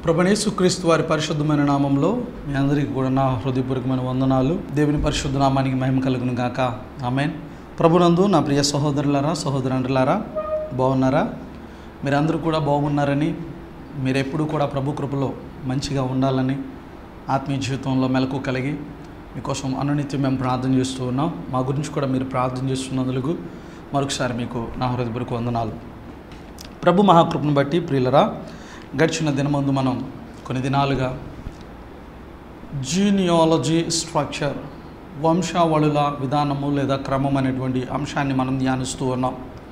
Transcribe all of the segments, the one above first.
ప్రభనేసుక్రీస్తు వారి పరిశుద్ధమైన నామంలో మీ అందరికీ కూడా నా హృదయపూర్వకమైన వందనాలు దేవుని పరిశుద్ధ నామానికి మహిమ కలుగును గాక ఆమెన్ ప్రభునందు నా ప్రియ సహోదరులారా సహోదరులారా బాగున్నారా మీరందరూ కూడా బాగున్నారని మీరు ఎప్పుడూ కూడా ప్రభు కృపలో మంచిగా ఉండాలని ఆత్మీయ జీవితంలో మెలకు కలిగి మీకోసం అనునిత్యం మేము ప్రార్థన చేస్తూ ఉన్నాం మా గురించి కూడా మీరు ప్రార్థన చేస్తున్నందుకు మరొకసారి మీకు నా హృదయపూర్వక వందనాలు ప్రభు మహాకృపను బట్టి ప్రియులరా గడిచిన దినమందు మనం కొన్ని దినాలుగా జీనియాలజీ స్ట్రక్చర్ వంశావళుల విధానము లేదా క్రమం అనేటువంటి అంశాన్ని మనం ధ్యానిస్తూ ఉన్నాం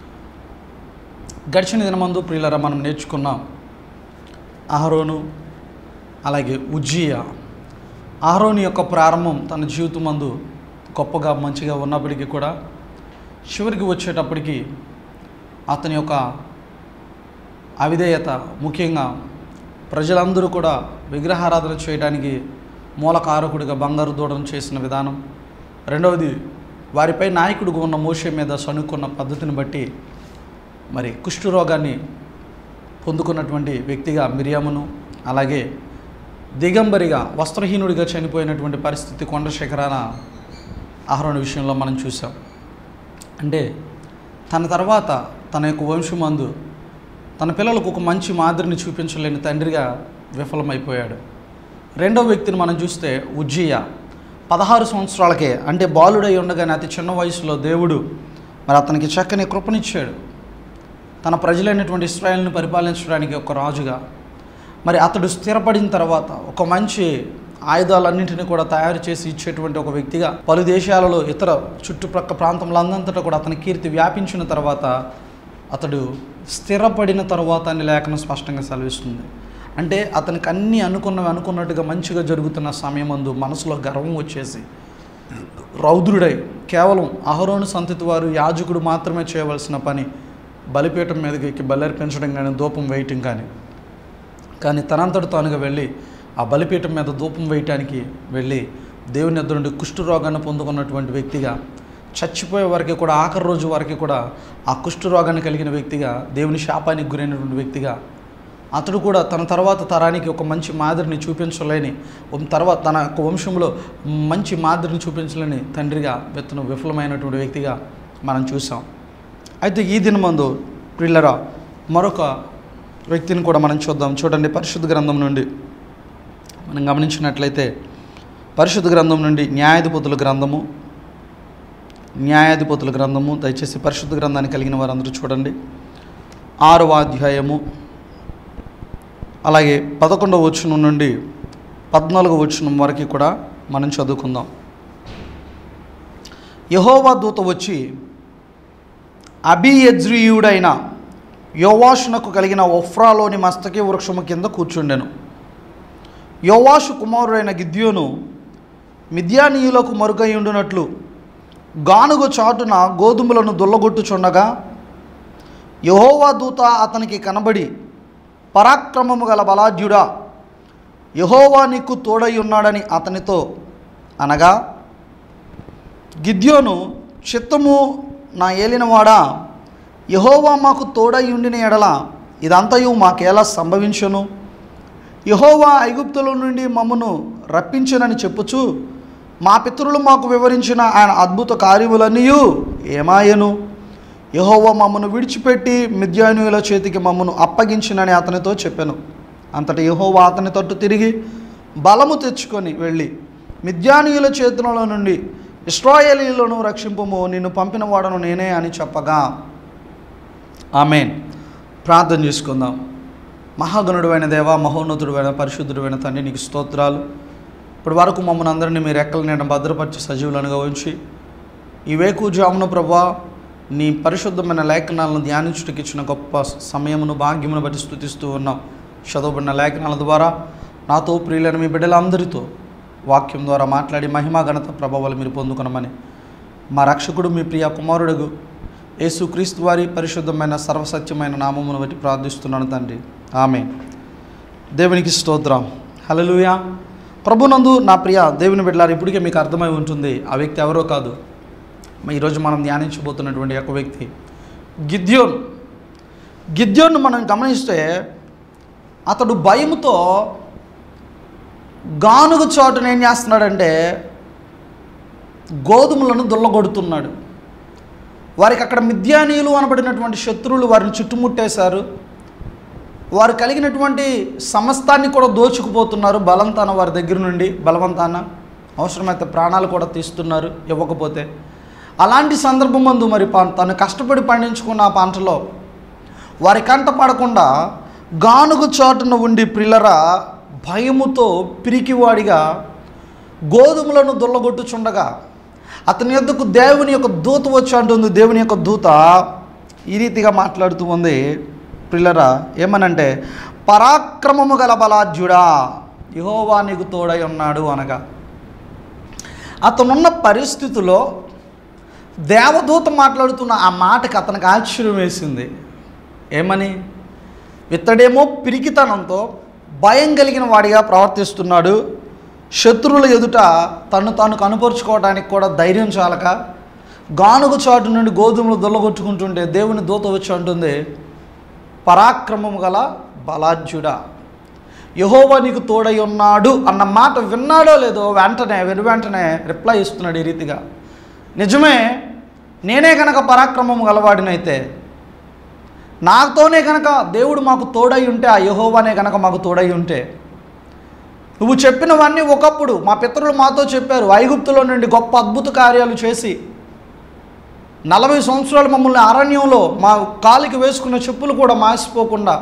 గడిచిన దినమందు ప్రియులరా మనం నేర్చుకున్నాం అహరోను అలాగే ఉజ్జియా అహరోని యొక్క ప్రారంభం తన జీవితమందు గొప్పగా మంచిగా ఉన్నప్పటికీ కూడా చివరికి వచ్చేటప్పటికి అతని యొక్క అవిధేయత ముఖ్యంగా ప్రజలందరూ కూడా విగ్రహారాధన చేయడానికి మూల కారకుడిగా బంగారు దూడను చేసిన విధానం రెండవది వారిపై నాయకుడిగా ఉన్న మోషే మీద సనుక్కున్న పద్ధతిని బట్టి మరి కుష్ఠరోగాన్ని పొందుకున్నటువంటి వ్యక్తిగా మిరియామును అలాగే దిగంబరిగా వస్త్రహీనుడిగా చనిపోయినటువంటి పరిస్థితి కొండ శిఖరాన ఆహరణ విషయంలో మనం చూసాం అంటే తన తర్వాత తన యొక్క వంశమందు తన పిల్లలకు ఒక మంచి మాదిరిని చూపించలేని తండ్రిగా విఫలమైపోయాడు రెండో వ్యక్తిని మనం చూస్తే ఉజ్జియ పదహారు సంవత్సరాలకే అంటే బాలుడై ఉండగానే అతి చిన్న వయసులో దేవుడు మరి అతనికి చక్కని కృపనిచ్చాడు తన ప్రజలైనటువంటి ఇస్రాయల్ని పరిపాలించడానికి ఒక రాజుగా మరి అతడు స్థిరపడిన తర్వాత ఒక మంచి ఆయుధాలన్నింటినీ కూడా తయారు చేసి ఇచ్చేటువంటి ఒక వ్యక్తిగా పలు దేశాలలో ఇతర చుట్టుప్రక్క ప్రాంతంలందంతటా కూడా అతని కీర్తి వ్యాపించిన తర్వాత అతడు స్థిరపడిన తర్వాత అని లేఖనం స్పష్టంగా సెలవిస్తుంది అంటే అతనికి అన్నీ అనుకున్నవి అనుకున్నట్టుగా మంచిగా జరుగుతున్న సమయమందు మనసులో గర్వం వచ్చేసి రౌద్రుడై కేవలం అహరోను సంతతి వారు యాజకుడు మాత్రమే చేయవలసిన పని బలిపీఠం మీదకి ఎక్కి బలర్పించడం కానీ ధూపం వేయటం కానీ కానీ తనంతటి తానుగా వెళ్ళి ఆ బలిపీఠం మీద ధూపం వేయటానికి వెళ్ళి దేవుని ఎదురు నుండి కుష్ఠరోగాన్ని పొందుకున్నటువంటి వ్యక్తిగా చచ్చిపోయే వరకు కూడా ఆఖరి రోజు వరకు కూడా ఆ కుష్ఠరోగాన్ని కలిగిన వ్యక్తిగా దేవుని శాపానికి గురైనటువంటి వ్యక్తిగా అతడు కూడా తన తర్వాత తరానికి ఒక మంచి మాదిరిని చూపించలేని ఉమ్ తర్వాత తన యొక్క వంశంలో మంచి మాదిరిని చూపించలేని తండ్రిగా వెతను విఫలమైనటువంటి వ్యక్తిగా మనం చూసాం అయితే ఈ దినమందు ప్రిల్లరా మరొక వ్యక్తిని కూడా మనం చూద్దాం చూడండి పరిశుద్ధ గ్రంథం నుండి మనం గమనించినట్లయితే పరిశుద్ధ గ్రంథం నుండి న్యాయాధిపతుల గ్రంథము న్యాయాధిపతుల గ్రంథము దయచేసి పరిశుద్ధ గ్రంథాన్ని కలిగిన వారందరూ చూడండి ఆరవ అధ్యాయము అలాగే పదకొండవ వచనం నుండి పద్నాలుగవ వచనం వరకు కూడా మనం చదువుకుందాం యహోవా దూత వచ్చి అభియజ్రీయుడైన యోవాషునకు కలిగిన ఒఫ్రాలోని మస్తకి వృక్షము కింద కూర్చుండెను యోవాషు కుమారుడైన గిద్యోను మిద్యానీయులకు మరుగై ఉండునట్లు గానుగ చాటున గోధుమలను దుల్లగొట్టుచుండగా యహోవా దూత అతనికి కనబడి పరాక్రమము గల బలాఢ్యుడా యహోవా నీకు తోడై ఉన్నాడని అతనితో అనగా గిద్యోను చిత్తము నా ఏలినవాడా యహోవా మాకు తోడై ఉండిన ఎడల ఇదంతయు మాకేలా సంభవించును యహోవా ఐగుప్తుల నుండి మమ్మను రప్పించనని చెప్పుచు మా పితరులు మాకు వివరించిన ఆయన అద్భుత కార్యములన్నీ ఏమాయను యహోవా మమ్మను విడిచిపెట్టి మిద్యానుయుల చేతికి మమ్మను అప్పగించినని అతనితో చెప్పాను అంతటి యహోవా అతని తట్టు తిరిగి బలము తెచ్చుకొని వెళ్ళి మిద్యానీయుల చేతులలో నుండి ఇస్రాయేలీలను రక్షింపము నిన్ను పంపిన వాడను నేనే అని చెప్పగా ఆమెన్ ప్రార్థన చేసుకుందాం మహాగణుడువైన దేవ మహోన్నతుడువైన పరిశుద్ధుడైన తండ్రి నీకు స్తోత్రాలు ఇప్పటి వరకు మమ్మల్ని అందరినీ మీ రెక్కల నేను భద్రపరిచి సజీవులనుగా ఉంచి ఈ వేకుజామున ప్రభా నీ పరిశుద్ధమైన లేఖనాలను ధ్యానించుటకి ఇచ్చిన గొప్ప సమయమును భాగ్యమును బట్టి స్థుతిస్తూ ఉన్నాం చదవబడిన లేఖనాల ద్వారా నాతో ప్రియులైన మీ బిడ్డలందరితో వాక్యం ద్వారా మాట్లాడి మహిమా ఘనత ప్రభావాలు మీరు పొందుకునమని మా రక్షకుడు మీ ప్రియ కుమారుడుగు యేసుక్రీస్తు వారి పరిశుద్ధమైన సర్వసత్యమైన నామమును బట్టి ప్రార్థిస్తున్నాను తండ్రి ఆమె దేవునికి స్తోత్రం హలలుయా ప్రభునందు నా ప్రియ దేవుని బిడ్డలారు ఇప్పటికే మీకు అర్థమై ఉంటుంది ఆ వ్యక్తి ఎవరో కాదు మ- ఈరోజు మనం ధ్యానించబోతున్నటువంటి ఒక వ్యక్తి గిద్యోన్ గిద్యోన్ను మనం గమనిస్తే అతడు భయముతో గానుగు చోటును ఏం చేస్తున్నాడంటే గోధుమలను దుల్లగొడుతున్నాడు వారికి అక్కడ మిథ్యానీయులు అనబడినటువంటి శత్రువులు వారిని చుట్టుముట్టేశారు వారు కలిగినటువంటి సమస్తాన్ని కూడా దోచుకుపోతున్నారు బలంతాన వారి దగ్గర నుండి బలవంతాన అవసరమైతే ప్రాణాలు కూడా తీస్తున్నారు ఇవ్వకపోతే అలాంటి సందర్భం మందు మరి పా- తను కష్టపడి పండించుకున్న ఆ పంటలో వారి కంట పడకుండా గానుగు చోటున ఉండి ప్రిల్లరా భయముతో పిరికివాడిగా గోధుమలను దుల్లగొట్టుచుండగా అతని యొద్దకు దేవుని యొక్క దూత వచ్చి అంటుంది దేవుని యొక్క దూత ఈ రీతిగా మాట్లాడుతూ ఉంది పిల్లరా ఏమనంటే పరాక్రమము గల బలాజ్యుడా యహోవా నీకు తోడై ఉన్నాడు అనగా అతనున్న పరిస్థితిలో దేవదూత మాట్లాడుతున్న ఆ మాటకి అతనికి ఆశ్చర్యం వేసింది ఏమని ఇతడేమో పిరికితనంతో భయం కలిగిన వాడిగా ప్రవర్తిస్తున్నాడు శత్రువుల ఎదుట తను తాను కనుపరుచుకోవడానికి కూడా ధైర్యం చాలక గానుగు చాటు నుండి గోధుమలు దొల్లగొట్టుకుంటుంటే దేవుని దూత వచ్చి అంటుంది పరాక్రమము గల బలాజ్యుడా యహోవా నీకు తోడై ఉన్నాడు అన్న మాట విన్నాడో లేదో వెంటనే వెను వెంటనే రిప్లై ఇస్తున్నాడు ఈ రీతిగా నిజమే నేనే కనుక పరాక్రమం గలవాడినైతే నాతోనే కనుక దేవుడు మాకు తోడై ఉంటే ఆ యహోవానే కనుక మాకు తోడై ఉంటే నువ్వు చెప్పినవన్నీ ఒకప్పుడు మా పితరులు మాతో చెప్పారు ఐగుప్తులో నుండి గొప్ప అద్భుత కార్యాలు చేసి నలభై సంవత్సరాలు మమ్మల్ని అరణ్యంలో మా కాలికి వేసుకున్న చెప్పులు కూడా మాసిపోకుండా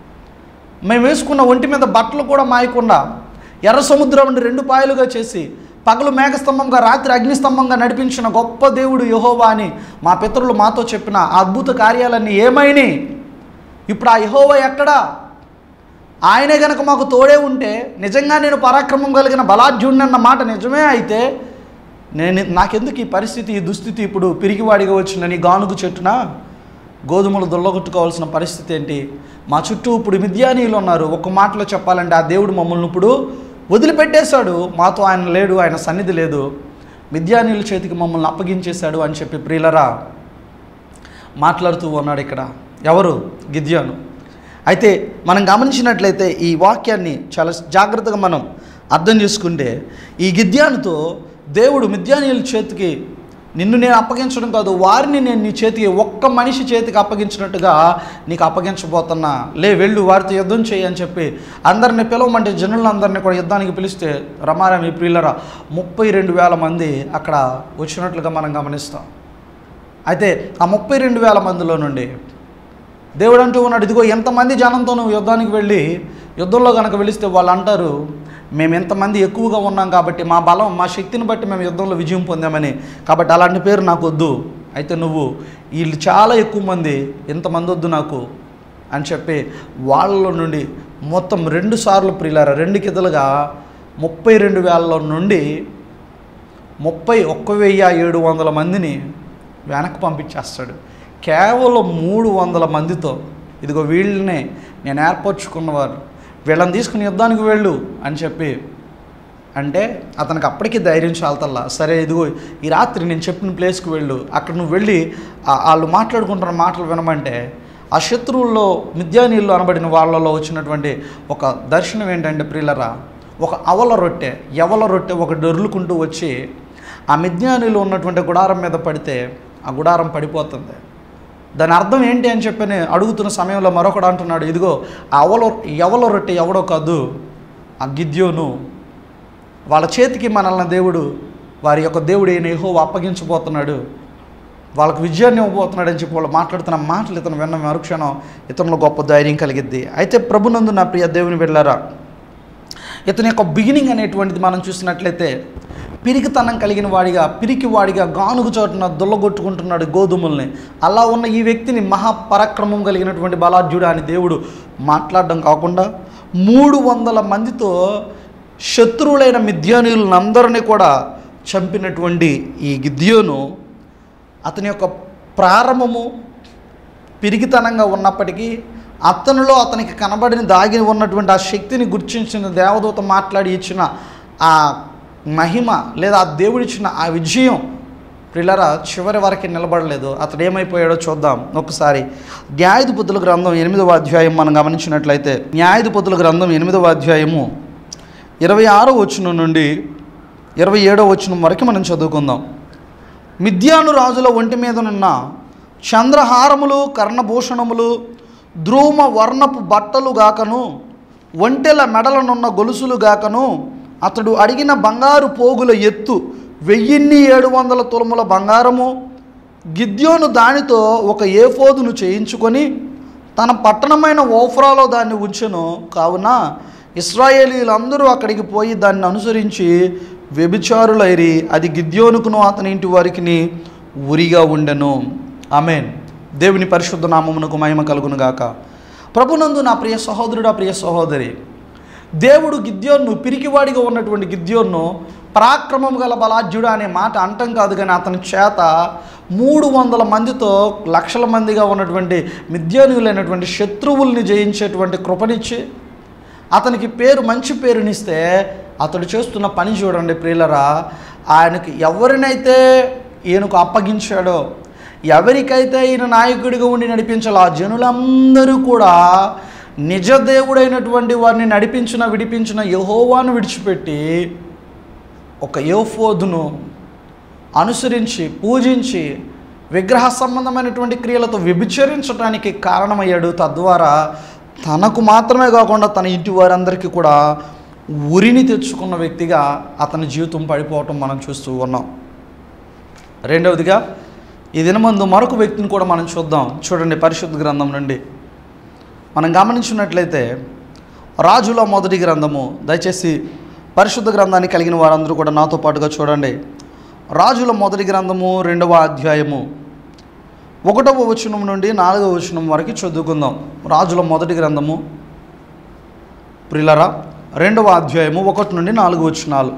మేము వేసుకున్న ఒంటి మీద బట్టలు కూడా మాయకుండా ఎర్ర సముద్రం నుండి రెండు పాయలుగా చేసి పగలు మేఘస్తంభంగా రాత్రి అగ్నిస్తంభంగా నడిపించిన గొప్ప దేవుడు యహోవా అని మా పితరులు మాతో చెప్పిన ఆ అద్భుత కార్యాలన్నీ ఏమైనాయి ఇప్పుడు ఆ యహోవా ఎక్కడా ఆయనే గనక మాకు తోడే ఉంటే నిజంగా నేను పరాక్రమం కలిగిన బలాఢ్యుడిని అన్న మాట నిజమే అయితే నేను నాకెందుకు ఈ పరిస్థితి ఈ దుస్థితి ఇప్పుడు పిరిగివాడిగా వచ్చిందని గానుగు చెట్టున గోధుమలు దొల్లగొట్టుకోవాల్సిన పరిస్థితి ఏంటి మా చుట్టూ ఇప్పుడు మిథ్యానీయులు ఉన్నారు ఒక మాటలో చెప్పాలంటే ఆ దేవుడు మమ్మల్ని ఇప్పుడు వదిలిపెట్టేశాడు మాతో ఆయన లేడు ఆయన సన్నిధి లేదు మిథ్యానీయుల చేతికి మమ్మల్ని అప్పగించేశాడు అని చెప్పి ప్రియులరా మాట్లాడుతూ ఉన్నాడు ఇక్కడ ఎవరు గిద్యాను అయితే మనం గమనించినట్లయితే ఈ వాక్యాన్ని చాలా జాగ్రత్తగా మనం అర్థం చేసుకుంటే ఈ గిద్యానుతో దేవుడు మిద్యానీయుల చేతికి నిన్ను నేను అప్పగించడం కాదు వారిని నేను నీ చేతికి ఒక్క మనిషి చేతికి అప్పగించినట్టుగా నీకు అప్పగించబోతున్నా లే వెళ్ళు వారితో యుద్ధం చేయి అని చెప్పి అందరిని పిలవమంటే జనులందరినీ కూడా యుద్ధానికి పిలిస్తే రమారామి ప్రియులరా ముప్పై రెండు వేల మంది అక్కడ వచ్చినట్లుగా మనం గమనిస్తాం అయితే ఆ ముప్పై రెండు వేల మందిలో నుండి దేవుడు అంటూ ఉన్నాడు ఇదిగో ఎంతమంది జనంతో నువ్వు యుద్ధానికి వెళ్ళి యుద్ధంలో కనుక వెళిస్తే వాళ్ళు అంటారు మేము ఎంతమంది ఎక్కువగా ఉన్నాం కాబట్టి మా బలం మా శక్తిని బట్టి మేము యుద్ధంలో విజయం పొందామని కాబట్టి అలాంటి పేరు నాకు వద్దు అయితే నువ్వు వీళ్ళు చాలా ఎక్కువ మంది ఎంతమంది వద్దు నాకు అని చెప్పి వాళ్ళ నుండి మొత్తం రెండు సార్లు ప్రియులారా రెండు కిదలుగా ముప్పై రెండు వేలలో నుండి ముప్పై ఒక్క వెయ్యి ఏడు వందల మందిని వెనక్కి పంపించేస్తాడు కేవలం మూడు వందల మందితో ఇదిగో వీళ్ళనే నేను ఏర్పరచుకున్నవారు వీళ్ళని తీసుకుని యుద్ధానికి వెళ్ళు అని చెప్పి అంటే అతనికి అప్పటికి ధైర్యం చాలతల్లా సరే ఇదిగో ఈ రాత్రి నేను చెప్పిన ప్లేస్కి వెళ్ళు అక్కడ నువ్వు వెళ్ళి ఆ- వాళ్ళు మాట్లాడుకుంటున్న మాటలు వినమంటే ఆ శత్రువుల్లో మిథ్యానీళ్ళు అనబడిన వాళ్ళలో వచ్చినటువంటి ఒక దర్శనం ఏంటంటే ప్రియులరా ఒక అవల రొట్టె ఎవల రొట్టె ఒక డొర్లుకుంటూ వచ్చి ఆ మిథ్యానీలు ఉన్నటువంటి గుడారం మీద పడితే ఆ గుడారం పడిపోతుంది దాని అర్థం ఏంటి అని చెప్పని అడుగుతున్న సమయంలో మరొకడు అంటున్నాడు ఇదిగో ఆ అవల ఎవల రొట్టె ఎవడో కాదు ఆ గిద్యోను వాళ్ళ చేతికి మనల్ని దేవుడు వారి యొక్క దేవుడు అయిన యెహోవా అప్పగించబోతున్నాడు వాళ్ళకు విజయాన్ని ఇవ్వబోతున్నాడు అని చెప్పి వాళ్ళు మాట్లాడుతున్న మాటలు ఇతను విన్న మరుక్షణం ఇతనిలో గొప్ప ధైర్యం కలిగిద్ది అయితే ప్రభునందు నా ప్రియ దేవుని వెళ్ళారా ఇతని యొక్క బిగినింగ్ అనేటువంటిది మనం చూసినట్లయితే పిరికితనం కలిగిన వాడిగా పిరికి వాడిగా గానుగు చోటున దుల్లగొట్టుకుంటున్నాడు గోధుమల్ని అలా ఉన్న ఈ వ్యక్తిని మహాపరాక్రమం కలిగినటువంటి బలాఢ్యుడు అని దేవుడు మాట్లాడడం కాకుండా మూడు వందల మందితో శత్రువులైన మిథ్యానీయులను అందరినీ కూడా చంపినటువంటి ఈ గిద్యోను అతని యొక్క ప్రారంభము పిరిగితనంగా ఉన్నప్పటికీ అతనిలో అతనికి కనబడిన దాగి ఉన్నటువంటి ఆ శక్తిని గుర్తించిన దేవదూత మాట్లాడి ఇచ్చిన ఆ మహిమ లేదా ఆ దేవుడిచ్చిన ఆ విజయం ప్రిల్లరా చివరి వరకు నిలబడలేదు అతడు ఏమైపోయాడో చూద్దాం ఒకసారి న్యాయాధిపతుల గ్రంథం ఎనిమిదవ అధ్యాయం మనం గమనించినట్లయితే న్యాయాధిపతుల గ్రంథం ఎనిమిదవ అధ్యాయము ఇరవై ఆరో వచనం నుండి ఇరవై ఏడో వచనం వరకు మనం చదువుకుందాం మిథ్యాను రాజుల ఒంటి మీదనున్న చంద్రహారములు కర్ణభూషణములు ధ్రువ వర్ణపు బట్టలు గాకను ఒంటెల మెడలనున్న గొలుసులు గాకను అతడు అడిగిన బంగారు పోగుల ఎత్తు వెయ్యిన్ని ఏడు వందల తులముల బంగారము గిద్యోను దానితో ఒక ఏఫోదును చేయించుకొని తన పట్టణమైన ఓఫ్రాలో దాన్ని ఉంచెను కావున ఇస్రాయేలీలందరూ అక్కడికి పోయి దాన్ని అనుసరించి వ్యభిచారులైరి అది గిద్యోనుకును అతని ఇంటి వారికి ఉరిగా ఉండెను ఆమెన్ దేవుని పరిశుద్ధ నామమునకు మహిమ కలుగును గాక ప్రభునందు నా ప్రియ సహోదరుడు ప్రియ సహోదరి దేవుడు గిద్యోన్ను పిరికివాడిగా ఉన్నటువంటి గిద్యోన్ను పరాక్రమం గల బలాఢ్యుడు అనే మాట అంటం కాదు కానీ అతని చేత మూడు వందల మందితో లక్షల మందిగా ఉన్నటువంటి మిద్యానులైనటువంటి శత్రువుల్ని జయించేటువంటి కృపనిచ్చి అతనికి పేరు మంచి పేరునిస్తే అతడు చేస్తున్న పని చూడండి ప్రియులరా ఆయనకి ఎవరినైతే ఈయనకు అప్పగించాడో ఎవరికైతే ఈయన నాయకుడిగా ఉండి నడిపించాలో ఆ జనులందరూ కూడా నిజ దేవుడైనటువంటి వారిని నడిపించిన విడిపించిన యహోవాను విడిచిపెట్టి ఒక యోఫోదును అనుసరించి పూజించి విగ్రహ సంబంధమైనటువంటి క్రియలతో వ్యభిచరించడానికి కారణమయ్యాడు తద్వారా తనకు మాత్రమే కాకుండా తన ఇంటి వారందరికీ కూడా ఉరిని తెచ్చుకున్న వ్యక్తిగా అతని జీవితం పడిపోవటం మనం చూస్తూ ఉన్నాం రెండవదిగా ఈ దినమందు మరొక వ్యక్తిని కూడా మనం చూద్దాం చూడండి పరిశుద్ధ గ్రంథం నుండి మనం గమనించినట్లయితే రాజుల మొదటి గ్రంథము దయచేసి పరిశుద్ధ గ్రంథాన్ని కలిగిన వారందరూ కూడా నాతో పాటుగా చూడండి రాజుల మొదటి గ్రంథము రెండవ అధ్యాయము ఒకటవ వచనం నుండి నాలుగవ వచనం వరకు చదువుకుందాం రాజుల మొదటి గ్రంథము ప్రిలరా రెండవ అధ్యాయము ఒకటి నుండి నాలుగు వచనాలు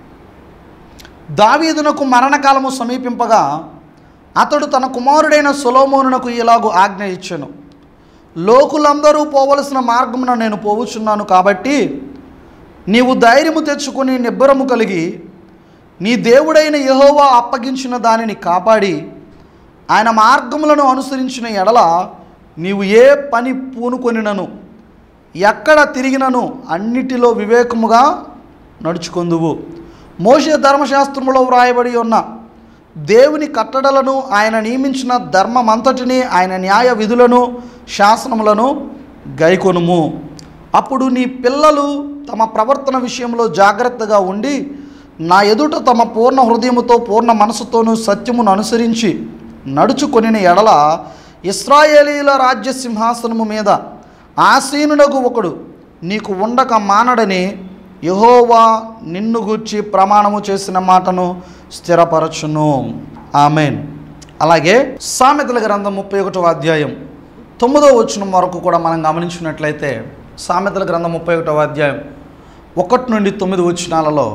దావీదునకు మరణకాలము సమీపింపగా అతడు తన కుమారుడైన సొలోమోనునకు ఇలాగు ఆజ్ఞ ఇచ్చెను లోకులందరూ పోవలసిన మార్గమున నేను పోవుచున్నాను కాబట్టి నీవు ధైర్యము తెచ్చుకొని నిబ్బరము కలిగి నీ దేవుడైన యెహోవా అప్పగించిన దానిని కాపాడి ఆయన మార్గములను అనుసరించిన ఎడల నీవు ఏ పని పూనుకొనినను ఎక్కడ తిరిగినను అన్నిటిలో వివేకముగా నడుచుకొందువు మోషే ధర్మశాస్త్రములో వ్రాయబడి ఉన్న దేవుని కట్టడలను ఆయన నియమించిన ధర్మమంతటిని ఆయన న్యాయ విధులను శాసనములను గైకొనుము అప్పుడు నీ పిల్లలు తమ ప్రవర్తన విషయంలో జాగ్రత్తగా ఉండి నా ఎదుట తమ పూర్ణ హృదయముతో పూర్ణ మనసుతోనూ సత్యమును అనుసరించి నడుచుకొనిన ఎడల ఇస్రాయేలీల రాజ్య సింహాసనము మీద ఆసీనుడకు ఒకడు నీకు ఉండక మానడని యహోవా నిన్ను గూర్చి ప్రమాణము చేసిన మాటను స్థిరపరచును ఆమెన్ అలాగే సామెతల గ్రంథం ముప్పై ఒకటవ అధ్యాయం తొమ్మిదో వచనం వరకు కూడా మనం గమనించినట్లయితే సామెతల గ్రంథం ముప్పై ఒకటవ అధ్యాయం ఒకటి నుండి తొమ్మిది వచనాలలో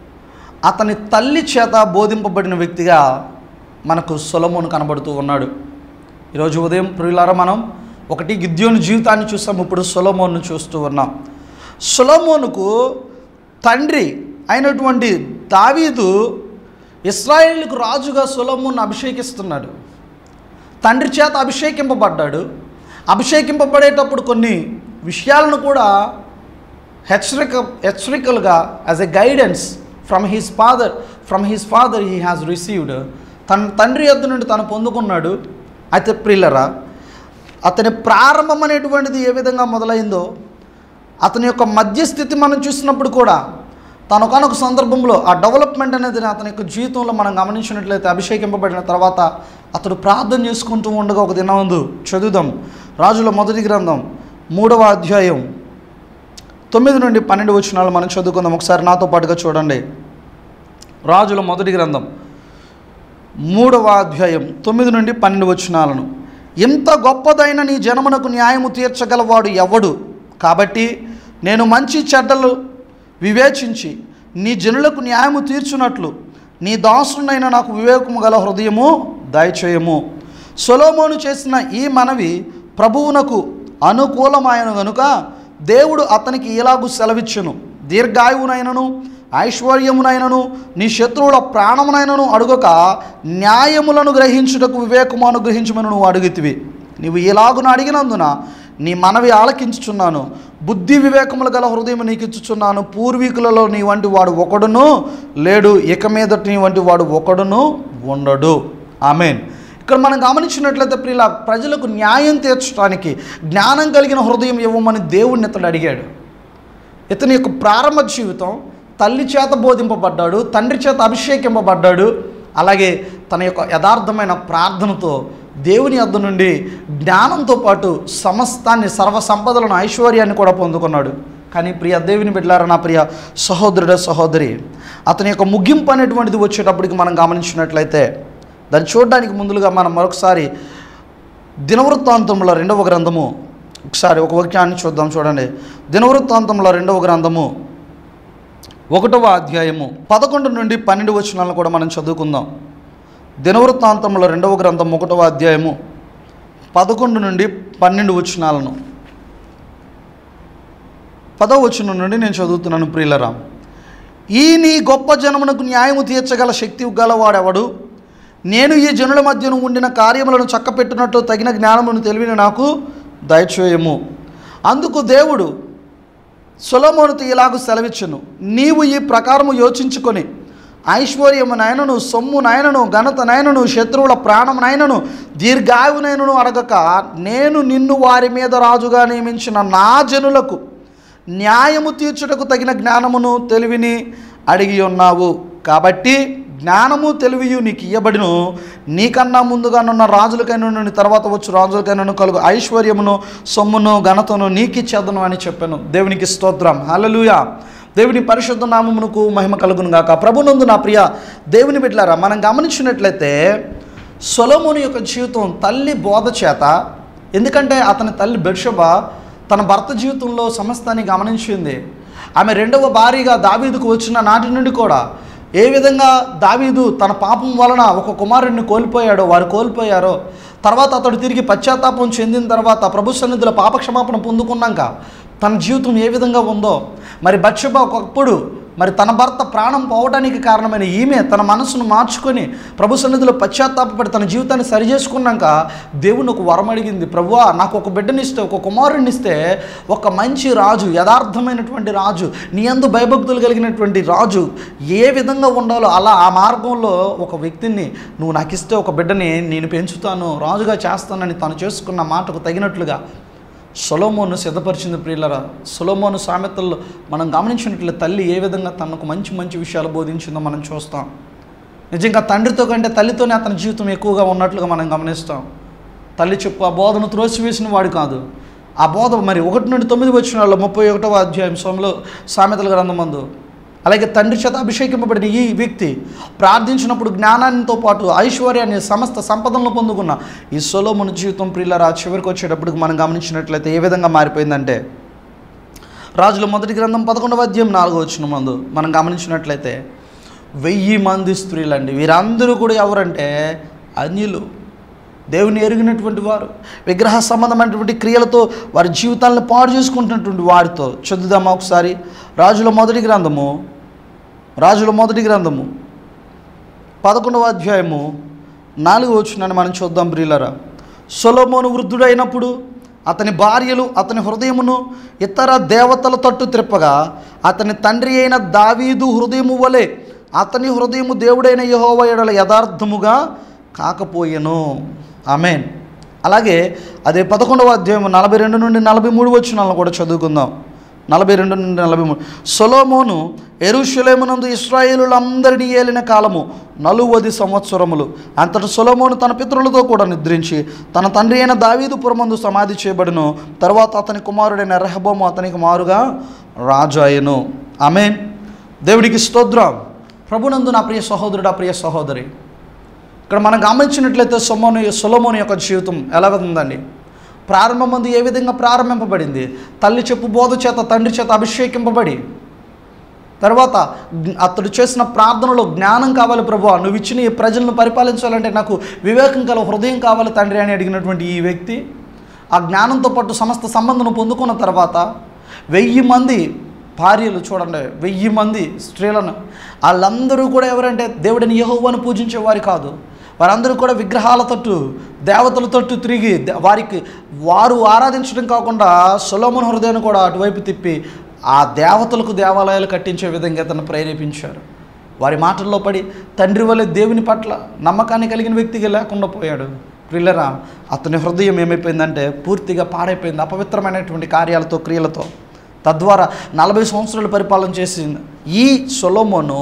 అతని తల్లి చేత బోధింపబడిన వ్యక్తిగా మనకు సొలమోను కనబడుతూ ఉన్నాడు ఈరోజు ఉదయం ప్రియులారా మనం ఒకటి గిద్యోని జీవితాన్ని చూసాం ఇప్పుడు సొలమోన్ను చూస్తూ ఉన్నాం సొలమోనుకు తండ్రి అయినటువంటి దావీదు ఇస్రాయేల్కు రాజుగా సొలమోన్ను అభిషేకిస్తున్నాడు తండ్రి చేత అభిషేకింపబడ్డాడు అభిషేకింపబడేటప్పుడు కొన్ని విషయాలను కూడా హెచ్చరిక హెచ్చరికలుగా as a guidance from his father from his father he has received తన తండ్రి యొద్ద నుండి తను పొందుకున్నాడు అయితే ప్రిల్లరా అతని ప్రారంభం అనేటువంటిది ఏ విధంగా మొదలైందో అతని యొక్క మధ్యస్థితి మనం చూసినప్పుడు కూడా తనొకనొక సందర్భంలో ఆ డెవలప్మెంట్ అనేది అతని యొక్క జీవితంలో మనం గమనించినట్లయితే అభిషేకింపబడిన తర్వాత అతడు ప్రార్థన చేసుకుంటూ ఉండగా ఒక దినమందు చదువుదాం రాజుల మొదటి గ్రంథం మూడవ అధ్యాయం తొమ్మిది నుండి పన్నెండు వచనాలు మనం చదువుకుందాం ఒకసారి నాతో పాటుగా చూడండి రాజుల మొదటి గ్రంథం మూడవ అధ్యాయం తొమ్మిది నుండి పన్నెండు వచనాలను ఇంత గొప్పదైన నీ జనమునకు న్యాయము తీర్చగలవాడు ఎవడు కాబట్టి నేను మంచి చెడ్డలు వివేచించి నీ జనులకు న్యాయము తీర్చున్నట్లు నీ దాసునైన నాకు వివేకము గల హృదయము దయచేయము సొలోమోను చేసిన ఈ మనవి ప్రభువునకు అనుకూలమైన గనుక దేవుడు అతనికి ఇలాగు సెలవిచ్చెను దీర్ఘాయువునైనను ఐశ్వర్యమునైనను నీ శత్రువుల ప్రాణమునైనను అడుగక న్యాయములను గ్రహించుటకు వివేకము అనుగ్రహించమని నువ్వు అడుగుతివి నీవు ఇలాగున అడిగినందున నీ మనవి ఆలకించుచున్నాను బుద్ధి వివేకములు గల హృదయం నీకు ఇచ్చుచున్నాను పూర్వీకులలో నీ వంటి వాడు ఒకడును లేడు ఇక మీదట నీ వంటి వాడు ఒకడును ఉండడు ఆమెన్ ఇక్కడ మనం గమనించినట్లయితే ప్రియుల ప్రజలకు న్యాయం తీర్చడానికి జ్ఞానం కలిగిన హృదయం ఇవ్వమని దేవుణ్ణి ఇతడు అడిగాడు ఇతని యొక్క ప్రారంభ జీవితం తల్లి చేత బోధింపబడ్డాడు తండ్రి చేత అభిషేకింపబడ్డాడు అలాగే తన యొక్క యథార్థమైన ప్రార్థనతో దేవుని యొద్ద నుండి జ్ఞానంతో పాటు సమస్తాన్ని సర్వ సంపదలను ఐశ్వర్యాన్ని కూడా పొందుకున్నాడు కానీ ప్రియ దేవుని బిడ్డలారా నా ప్రియ సహోదరుడ సహోదరి అతని యొక్క ముగింపు అనేటువంటిది వచ్చేటప్పటికి మనం గమనించినట్లయితే దాన్ని చూడడానికి ముందుగా మనం మరొకసారి దినవృత్తాంతంలో రెండవ గ్రంథము ఒకసారి ఒక వాక్యాన్ని చూద్దాం చూడండి దినవృత్తాంతంలో రెండవ గ్రంథము ఒకటవ అధ్యాయము పదకొండు నుండి పన్నెండు వచనాలను కూడా మనం చదువుకుందాం దినవృత్తాంతంలో రెండవ గ్రంథం ఒకటవ అధ్యాయము పదకొండు నుండి పన్నెండు వచనాలను పదవ వచనం నుండి నేను చదువుతున్నాను ప్రియులరా ఈ నీ గొప్ప జనమునకు న్యాయము తీర్చగల శక్తి గలవాడెవడు నేను ఈ జనుల మధ్యను ఉండిన కార్యములను చక్కపెట్టినట్టు తగిన జ్ఞానమును తెలివిని నాకు దయచేయము అందుకు దేవుడు సొలమోనుతో ఇలాగూ సెలవిచ్చును నీవు ఈ ప్రకారము యోచించుకొని ఐశ్వర్యము నయనను సొమ్ము నయనను ఘనత నయనను శత్రువుల ప్రాణం నయనను దీర్ఘాయునైనను అడగక నేను నిన్ను వారి మీద రాజుగా నియమించిన నా జనులకు న్యాయము తీర్చుటకు తగిన జ్ఞానమును తెలివిని అడిగి ఉన్నావు కాబట్టి జ్ఞానము తెలివియు నీకు ఇయ్యబడిను నీకన్నా ముందుగానున్న రాజులకైనా నీ తర్వాత వచ్చు రాజులకైనా కలుగు ఐశ్వర్యమును సొమ్మును ఘనతను నీకిచ్చేదను అని చెప్పాను దేవునికి స్తోత్రం హల్లెలూయా దేవుని పరిశుద్ధ నామమునకు మహిమ కలుగును గాక ప్రభునందు నా ప్రియ దేవుని బిడ్డలారా మనం గమనించినట్లయితే సొలముని యొక్క జీవితం తల్లి బోధ చేత ఎందుకంటే అతని తల్లి బెర్షబ తన భర్త జీవితంలో సమస్తాన్ని గమనించింది ఆమె రెండవ భార్యగా దావీదుకు వచ్చిన నాటి నుండి కూడా ఏ విధంగా దావీదు తన పాపం వలన ఒక కుమారుడిని కోల్పోయాడో వారు కోల్పోయారో తర్వాత అతడు తిరిగి పశ్చాత్తాపం చెందిన తర్వాత ప్రభు సన్నిధిలో పాపక్షమాపణ పొందుకున్నాక తన జీవితం ఏ విధంగా ఉందో మరి బత్షబ ఒకప్పుడు మరి తన భర్త ప్రాణం పోవడానికి కారణమైన ఈమె తన మనసును మార్చుకొని ప్రభు సన్నిధిలో పశ్చాత్తాపడి తన జీవితాన్ని సరిచేసుకున్నాక దేవుని ఒక వరం అడిగింది ప్రభువా నాకు ఒక బిడ్డనిస్తే ఒక కుమారుడిని ఇస్తే ఒక మంచి రాజు యథార్థమైనటువంటి రాజు నీ అందు భయభక్తులు కలిగినటువంటి రాజు ఏ విధంగా ఉండాలో అలా ఆ మార్గంలో ఒక వ్యక్తిని నువ్వు నాకు ఇస్తే ఒక బిడ్డని నేను పెంచుతాను రాజుగా చేస్తానని తను చేసుకున్న మాటకు తగినట్లుగా సొలోమోను సిద్ధపరిచింది ప్రియులరా సొలోమోను సామెతల్లో మనం గమనించినట్లు తల్లి ఏ విధంగా తనకు మంచి మంచి విషయాలు బోధించిందో మనం చూస్తాం నిజంగా తండ్రితో కంటే తల్లితోనే అతని జీవితం ఎక్కువగా ఉన్నట్లుగా మనం గమనిస్తాం తల్లి చెప్పు ఆ బోధను త్రోసివేసిన వాడు కాదు ఆ బోధ మరి ఒకటి నుండి తొమ్మిది వచ్చిన వాళ్ళు ముప్పై ఒకటవ అధ్యాయం సోమలో సామెతల గ్రంథమందు అలాగే తండ్రి చేత అభిషేకింపబడిన ఈ వ్యక్తి ప్రార్థించినప్పుడు జ్ఞానానితో పాటు ఐశ్వర్యాన్ని సమస్త సంపదలను పొందుకున్న ఈ సొలోమును జీవితం ప్రిల్లరా చివరికి వచ్చేటప్పటికి మనం గమనించినట్లయితే ఏ విధంగా మారిపోయిందంటే రాజుల మొదటి గ్రంథం పదకొండవ అధ్యాయం నాలుగో వచ్చిన మందు మనం గమనించినట్లయితే వెయ్యి మంది స్త్రీలండి వీరందరూ కూడా ఎవరంటే అన్యులు దేవుని ఎరిగినటువంటి వారు విగ్రహ సంబంధమైనటువంటి క్రియలతో వారి జీవితాలను పాడు చేసుకుంటున్నటువంటి వారితో చదువుదామా ఒకసారి రాజుల మొదటి గ్రంథము రాజుల మొదటి గ్రంథము పదకొండవ అధ్యాయము నాలుగో వచ్చినాన్ని మనం చూద్దాం ప్రియులరా సొలోమోను వృద్ధుడైనప్పుడు అతని భార్యలు అతని హృదయమును ఇతర దేవతల తట్టు త్రిప్పగా అతని తండ్రి అయిన దావీదు హృదయము వలె అతని హృదయము దేవుడైన యెహోవా ఎడల యథార్థముగా కాకపోయెను ఆమెన్ అలాగే అదే పదకొండవ అధ్యాయం నలభై రెండు నుండి నలభై మూడు వచ్చినాలను కూడా చదువుకుందాం నలభై రెండు నుండి నలభై మూడు సొలోమోను ఎరుషలేమునందు ఇస్రాయేలులందరినీ ఏలిన కాలము నలువది సంవత్సరములు అంతటి సొలోమోను తన పితరులతో కూడా నిద్రించి తన తండ్రి అయిన దావీదు పురమందు సమాధి చేయబడును తర్వాత అతని కుమారుడైన రెహబోము అతనికి మారుగా రాజు అయ్యను ఆమెన్ దేవుడికి స్తోత్రం ప్రభునందు నా ప్రియ సహోదరుడు ఆ ప్రియ సహోదరి ఇక్కడ మనం గమనించినట్లయితే సొమ్మోని సొలమోని యొక్క జీవితం ఎలాగ ఉందండి ప్రారంభం ముందు ఏ విధంగా ప్రారంభింపబడింది తల్లి చెప్పు బోధ చేత తండ్రి చేత అభిషేకింపబడి తర్వాత జ్ఞ- అతడు చేసిన ప్రార్థనలో జ్ఞానం కావాలి ప్రభు నువ్వు ఇచ్చిన ఈ ప్రజలను పరిపాలించాలంటే నాకు వివేకం కల హృదయం కావాలి తండ్రి అని అడిగినటువంటి ఈ వ్యక్తి ఆ జ్ఞానంతో పాటు సమస్త సంబంధం పొందుకున్న తర్వాత వెయ్యి మంది భార్యలు చూడండి వెయ్యి మంది స్త్రీలను వాళ్ళందరూ కూడా ఎవరంటే దేవుడిని యెహోవాను పూజించే వారు కాదు వారందరూ కూడా విగ్రహాల తట్టు దేవతల తట్టు తిరిగి ద- వారికి వారు ఆరాధించడం కాకుండా సొలోమన్ హృదయాన్ని కూడా అటువైపు తిప్పి ఆ దేవతలకు దేవాలయాలు కట్టించే విధంగా అతను ప్రేరేపించారు వారి మాటల్లో పడి తండ్రి వల్లే దేవుని పట్ల నమ్మకాన్ని కలిగిన వ్యక్తిగా లేకుండా పోయాడు ప్రిల్లరా అతని హృదయం ఏమైపోయిందంటే పూర్తిగా పాడైపోయింది అపవిత్రమైనటువంటి కార్యాలతో క్రియలతో తద్వారా నలభై సంవత్సరాలు పరిపాలన చేసింది ఈ సొలోమోను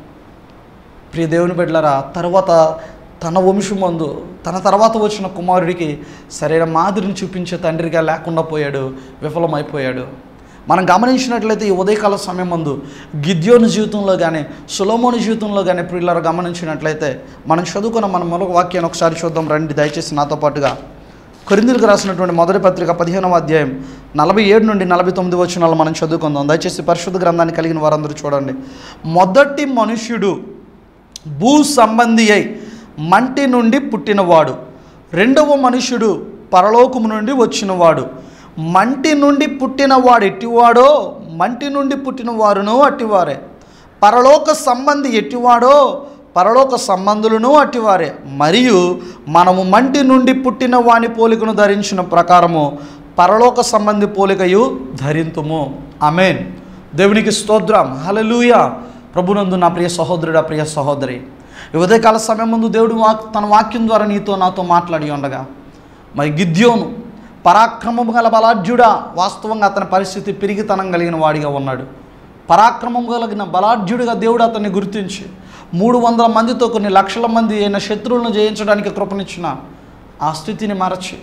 ప్రియ దేవుని బిడ్డలారా తర్వాత తన వంశమందు తన తర్వాత వచ్చిన కుమారుడికి సరైన మాదిరిని చూపించే తండ్రిగా లేకుండా పోయాడు విఫలమైపోయాడు మనం గమనించినట్లయితే ఈ ఉదయకాల సమయం ముందు గిద్యోని జీవితంలో కానీ సులోమోని జీవితంలో కానీ ప్రియులారు గమనించినట్లయితే మనం చదువుకున్న మన మరొక వాక్యాన్ని ఒకసారి చూద్దాం రండి దయచేసి నాతో పాటుగా కొరిందులకు రాసినటువంటి మొదటి పత్రిక పదిహేనవ అధ్యాయం నలభై ఏడు నుండి నలభై తొమ్మిది వచనాలు మనం చదువుకుందాం దయచేసి పరిశుద్ధ గ్రంథాన్ని కలిగిన వారందరూ చూడండి మొదటి మనుష్యుడు భూ సంబంధి అయి మంటి నుండి పుట్టినవాడు రెండవ మనుష్యుడు పరలోకము నుండి వచ్చినవాడు మంటి నుండి పుట్టినవాడు ఎట్టివాడో మంటి నుండి పుట్టిన వారును అట్టివారే పరలోక సంబంధి ఎట్టివాడో పరలోక సంబంధులను అట్టివారే మరియు మనము మంటి నుండి పుట్టిన వాని పోలికను ధరించిన ప్రకారము పరలోక సంబంధి పోలికయు ధరింతుము అమేన్ దేవునికి స్తోత్రం హలలుయ ప్రభునందు నా ప్రియ సహోదరుడా ప్రియ సహోదరి ఈ ఉదయకాల సమయం ముందు దేవుడు వాక్ తన వాక్యం ద్వారా నీతో నాతో మాట్లాడి ఉండగా మరి గిద్యోను పరాక్రమం గల బలాఢ్యుడా వాస్తవంగా అతని పరిస్థితి పిరిగితనం కలిగిన వాడిగా ఉన్నాడు పరాక్రమం కలిగిన బలాఢ్యుడిగా దేవుడు అతన్ని గుర్తించి మూడు వందల మందితో కొన్ని లక్షల మంది అయిన శత్రువులను జయించడానికి కృపనిచ్చిన ఆ స్థితిని మరచి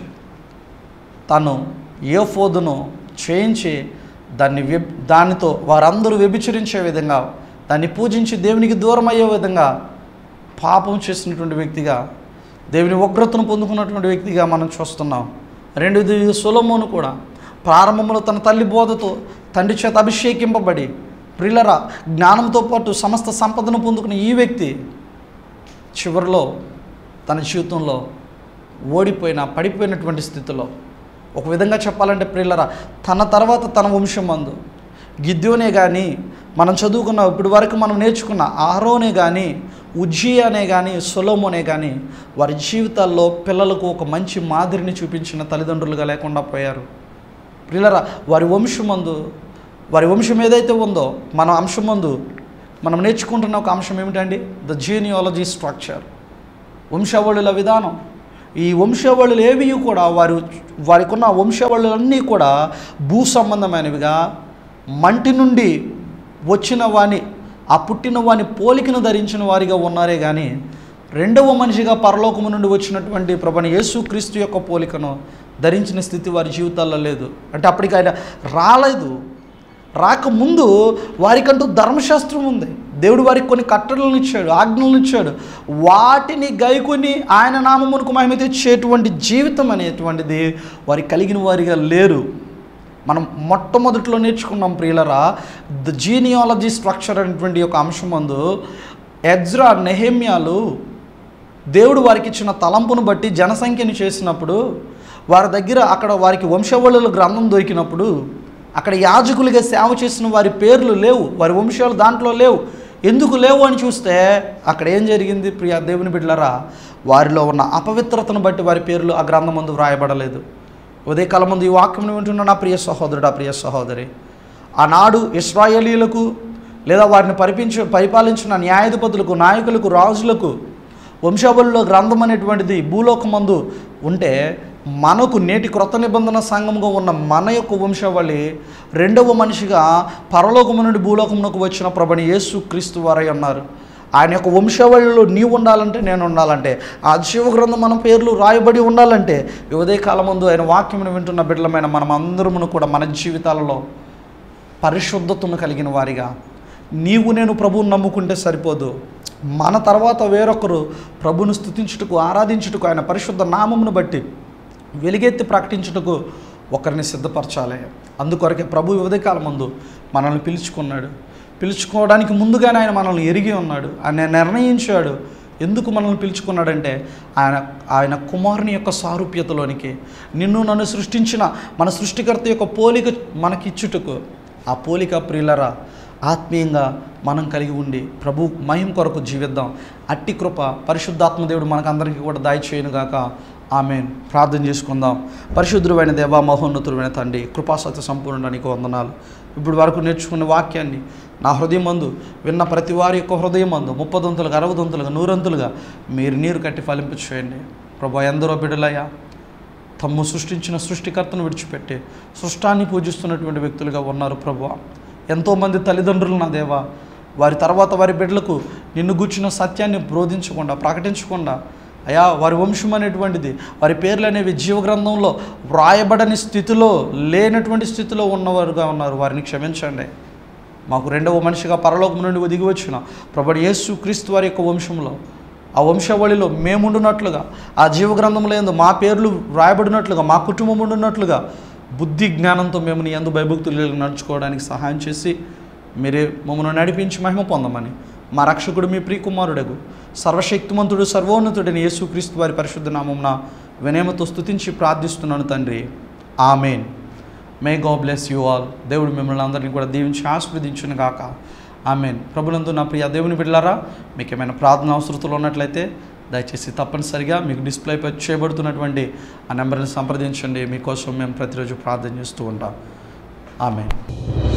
తను ఏ ఫోదును చేయించి దాన్ని వెబ్ దానితో వారందరూ వ్యభిచరించే విధంగా దాన్ని పూజించి దేవునికి దూరం అయ్యే విధంగా పాపం చేసినటువంటి వ్యక్తిగా దేవుని ఉగ్రతను పొందుకున్నటువంటి వ్యక్తిగా మనం చూస్తున్నాం రెండోది సులమోను కూడా ప్రారంభంలో తన తల్లి బోధతో తండ్రి చేత అభిషేకింపబడి ప్రిల్లర జ్ఞానంతో పాటు సమస్త సంపదను పొందుకున్న ఈ వ్యక్తి చివరిలో తన జీవితంలో ఓడిపోయిన పడిపోయినటువంటి స్థితిలో ఒక విధంగా చెప్పాలంటే ప్రిల్లరా తన తర్వాత తన వంశం మందు గిద్యోనే కానీ మనం చదువుకున్న ఇప్పటి వరకు మనం నేర్చుకున్న ఆరోనే కానీ ఉజ్జియానే కానీ సొలోమోనే కానీ వారి జీవితాల్లో పిల్లలకు ఒక మంచి మాదిరిని చూపించిన తల్లిదండ్రులుగా లేకుండా పోయారు ప్రిల్లరా వారి వంశమందు వారి వంశం ఏదైతే ఉందో మన అంశమందు మనం నేర్చుకుంటున్న ఒక అంశం ఏమిటండి ద జీనియాలజీ స్ట్రక్చర్ వంశావళుల విధానం ఈ వంశావళులు ఏవి కూడా వారు వారికి ఉన్న వంశావళులన్నీ కూడా భూ సంబంధమైనవిగా మంటి నుండి వచ్చిన వాని ఆ పుట్టిన వాని పోలికను ధరించిన వారిగా ఉన్నారే కానీ రెండవ మనిషిగా పరలోకము నుండి వచ్చినటువంటి ప్రభుని యేసుక్రీస్తు యొక్క పోలికను ధరించిన స్థితి వారి జీవితాల్లో లేదు అంటే అప్పటికి ఆయన రాలేదు రాకముందు వారికంటూ ధర్మశాస్త్రం ఉంది దేవుడు వారికి కొన్ని కట్టడలను ఇచ్చాడు ఆజ్ఞలను ఇచ్చాడు వాటిని గైకొని ఆయన నామమునకు మహిమ తెచ్చేటువంటి జీవితం అనేటువంటిది వారికి కలిగిన వారిగా లేరు మనం మొట్టమొదటిలో నేర్చుకున్నాం ప్రియులరా ద జీనియాలజీ స్ట్రక్చర్ అనేటువంటి ఒక అంశం అందు ఎజ్రా నెహేమ్యాలు దేవుడు వారికి ఇచ్చిన తలంపును బట్టి జనసంఖ్యను చేసినప్పుడు వారి దగ్గర అక్కడ వారికి వంశవళుల గ్రంథం దొరికినప్పుడు అక్కడ యాజకులుగా సేవ చేసిన వారి పేర్లు లేవు వారి వంశాలు దాంట్లో లేవు ఎందుకు లేవు అని చూస్తే అక్కడ ఏం జరిగింది ప్రియ దేవుని బిడ్డలరా వారిలో ఉన్న అపవిత్రతను బట్టి వారి పేర్లు ఆ గ్రంథం ముందు వ్రాయబడలేదు ఉదయకాలం ముందు ఈ వాక్యం వింటున్న నా ప్రియ సహోదరుడు ప్రియ సహోదరి ఆనాడు ఇస్రాయేలీలకు లేదా వారిని పరిపించ పరిపాలించిన న్యాయాధిపతులకు నాయకులకు రాజులకు వంశావళిలో గ్రంథం అనేటువంటిది భూలోకమందు ఉంటే మనకు నేటి క్రొత్త నిబంధన సంఘంగా ఉన్న మన యొక్క వంశావళి రెండవ మనిషిగా పరలోకము నుండి భూలోకమునకు వచ్చిన ప్రభుని యేసు క్రీస్తు వారై ఉన్నారు ఆయన యొక్క వంశావళిలో నీవు ఉండాలంటే నేను ఉండాలంటే ఆ శివ గ్రంథం మన పేర్లు రాయబడి ఉండాలంటే ఈ ఉదయకాలం ముందు ఆయన వాక్యమును వింటున్న బిడ్డలమైన మనం అందరమును కూడా మన జీవితాలలో పరిశుద్ధతను కలిగిన వారిగా నీవు నేను ప్రభువుని నమ్ముకుంటే సరిపోదు మన తర్వాత వేరొకరు ప్రభును స్థుతించుటకు ఆరాధించుటకు ఆయన పరిశుద్ధ నామమును బట్టి వెలుగెత్తి ప్రకటించుటకు ఒకరిని సిద్ధపరచాలి అందుకొరకే ప్రభు ఉదయకాలం ముందు మనల్ని పిలుచుకున్నాడు పిలుచుకోవడానికి ముందుగానే ఆయన మనల్ని ఎరిగి ఉన్నాడు ఆయన నిర్ణయించాడు ఎందుకు మనల్ని పిలుచుకున్నాడంటే ఆయన ఆయన కుమారుని యొక్క సారూప్యతలోనికి నిన్ను నన్ను సృష్టించిన మన సృష్టికర్త యొక్క పోలిక మనకిచ్చుటకు ఆ పోలిక ప్రియులరా ఆత్మీయంగా మనం కలిగి ఉండి ప్రభు మహిం కొరకు జీవిద్దాం అట్టి కృప పరిశుద్ధాత్మ దేవుడు మనకందరికీ కూడా దయచేయను గాక ఆమెన్ ప్రార్థన చేసుకుందాం పరిశుద్ధుడైన దేవా మహోన్నతుడైన తండ్రి కృపాసత్య సంపూర్ణానికి వందనాలు ఇప్పుడు వరకు నేర్చుకున్న వాక్యాన్ని నా హృదయం మందు విన్న ప్రతి వారి యొక్క హృదయం మందు ముప్పదంతులుగా అరవదంతులుగా నూరంతులుగా మీరు నీరు కట్టి ఫలింపు చేయండి ప్రభా ఎందరో బిడ్డలయ్యా తమ్ము సృష్టించిన సృష్టికర్తను విడిచిపెట్టి సృష్టాన్ని పూజిస్తున్నటువంటి వ్యక్తులుగా ఉన్నారు ప్రభు ఎంతోమంది తల్లిదండ్రులు నా దేవా వారి తర్వాత వారి బిడ్డలకు నిన్ను గూర్చిన సత్యాన్ని బోధించకుండా ప్రకటించకుండా అయా వారి వంశం అనేటువంటిది వారి పేర్లు అనేవి జీవగ్రంథంలో వ్రాయబడని స్థితిలో లేనటువంటి స్థితిలో ఉన్నవారుగా ఉన్నారు వారిని క్షమించండి మాకు రెండవ మనిషిగా పరలోకం నుండి దిగి వచ్చిన ప్రభు యేసు క్రీస్తు వారి యొక్క వంశంలో ఆ వంశావళిలో మేముండునట్లుగా ఆ జీవగ్రంథంలో ఏందో మా పేర్లు వ్రాయబడినట్లుగా మా కుటుంబం ఉండున్నట్లుగా బుద్ధి జ్ఞానంతో మేము నీ ఎందు భయభక్తులు నడుచుకోవడానికి సహాయం చేసి మీరే మమ్మల్ని నడిపించి మహిమ పొందమని మా రక్షకుడు మీ ప్రియకుమారుడగు సర్వశక్తిమంతుడు సర్వోన్నతుడని యేసుక్రీస్తు వారి పరిశుద్ధ నామమున వినయమతో స్తుతించి ప్రార్థిస్తున్నాను తండ్రి ఆమెన్ మే గా బ్లెస్ యూ ఆల్ దేవుడు మిమ్మల్ని అందరినీ కూడా దీవించి ఆశీర్వదించును గాక ఆమెన్ ప్రభులందు నా ప్రియ దేవుని బిడ్డలారా మీకు ఏమైనా ప్రార్థన అవసరతలు ఉన్నట్లయితే దయచేసి తప్పనిసరిగా మీకు డిస్ప్లే పై చేయబడుతున్నటువంటి ఆ నెంబర్ని సంప్రదించండి మీకోసం మేము ప్రతిరోజు ప్రార్థన చేస్తూ ఉంటాం ఆమెన్